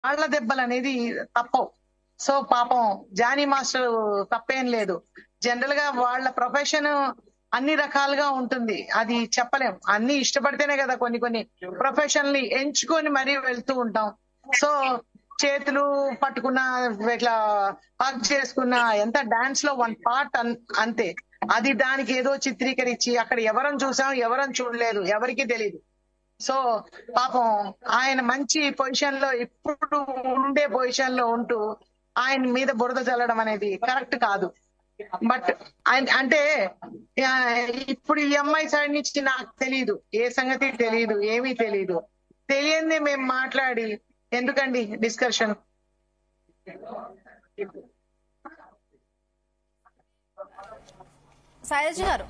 కాళ్ళ దెబ్బలు అనేది తప్పవు సో పాపం జానీ మాస్టర్ తప్పేం లేదు జనరల్ గా వాళ్ళ ప్రొఫెషన్ అన్ని రకాలుగా ఉంటుంది అది చెప్పలేం అన్ని ఇష్టపడితేనే కదా కొన్ని కొన్ని ప్రొఫెషన్ ని ఎంచుకొని మరీ వెళ్తూ ఉంటాం సో చేతులు పట్టుకున్న ఇట్లా హక్ చేసుకున్న ఎంత డాన్స్ లో వన్ పార్ట్ అంతే అది దానికి ఏదో చిత్రీకరించి అక్కడ ఎవరం చూసాం ఎవరం చూడలేదు ఎవరికి తెలియదు సో పాపం ఆయన మంచి పొజిషన్ లో ఇప్పుడు ఉండే పొజిషన్ లో ఉంటూ ఆయన మీద బురద చల్లడం అనేది కరెక్ట్ కాదు బట్ అంటే ఆ, ఇప్పుడు ఈ అమ్మాయి సైడ్ నుంచి నాకు తెలియదు ఏ సంగతి తెలియదు ఏమీ తెలియదు తెలియంది మేము మాట్లాడి ఎందుకండి డిస్కషన్ శైలజ గారు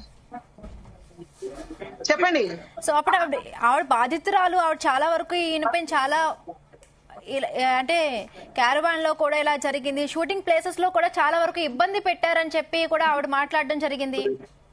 చెప్పండి సో అప్పుడు ఆవిడ ఆవిడ బాధితురాలు ఆవిడ చాలా వరకు ఈయనపై చాలా ఇలా- అంటే క్యారవాన్ లో కూడా ఇలా జరిగింది షూటింగ్ ప్లేసెస్ లో కూడా చాలా వరకు ఇబ్బంది పెట్టారని చెప్పి కూడా ఆవిడ మాట్లాడడం జరిగింది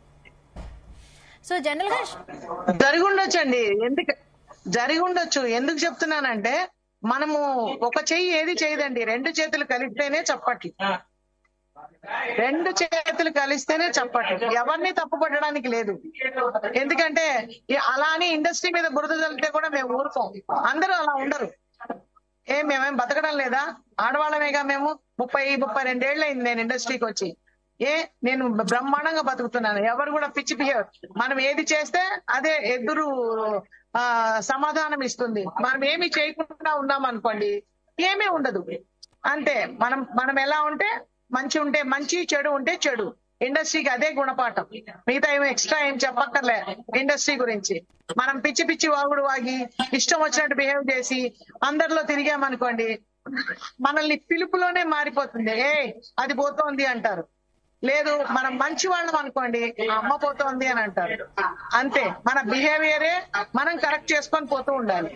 సో జనరల్ గా జరిగి ఉండొచ్చండి ఎందుకు జరిగి ఉండొచ్చు ఎందుకు చెప్తున్నానంటే మనము ఒక చెయ్యి ఏది చేయదండి రెండు చేతులు కలిస్తేనే చప్పట్లు రెండు చేతులు కలిస్తేనే చప్పట్లు ఎవరిని తప్పుపట్టడానికి లేదు ఎందుకంటే ఈ- అలా అని ఇండస్ట్రీ మీద బురద చల్లితే కూడా మేము ఊరుకోం అందరూ అలా ఉండరు ఏ మేమేం బతకడం లేదా ఆడవాళ్ళమేగా మేము ముప్పై ముప్పై రెండేళ్ళు అయింది నేను ఇండస్ట్రీకి వచ్చి ఏ నేను బ్రహ్మాండంగా బతుకుతున్నాను ఎవరు కూడా పిచ్చి బిహేవ్ మనం ఏది చేస్తే అదే ఎదురు ఆ సమాధానం ఇస్తుంది మనం ఏమి చేయకుండా ఉన్నాం అనుకోండి ఏమీ ఉండదు అంతే మనం మనం ఎలా ఉంటే మంచి ఉంటే మంచి చెడు ఉంటే చెడు ఇండస్ట్రీకి అదే గుణపాఠం మిగతా ఏమి ఎక్స్ట్రా ఏం చెప్పక్కర్లే ఇండస్ట్రీ గురించి మనం పిచ్చి పిచ్చి వాగుడు వాగి ఇష్టం వచ్చినట్టు బిహేవ్ చేసి అందరిలో తిరిగామనుకోండి మనల్ని పిలుపులోనే మారిపోతుంది ఏ అది పోతోంది అంటారు లేదు మనం మంచి వాళ్ళం అనుకోండి "ఆ అమ్మ పోతోంది అని అంటారు అంతే మన బిహేవియరే మనం కరెక్ట్ చేసుకొని పోతూ ఉండాలి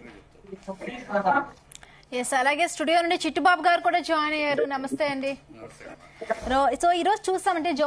ఎస్ అలాగే స్టూడియో నుండి చిట్టుబాబు గారు కూడా జాయిన్ అయ్యారు నమస్తే అండి రో- సో ఈ రోజు చూస్తామంటే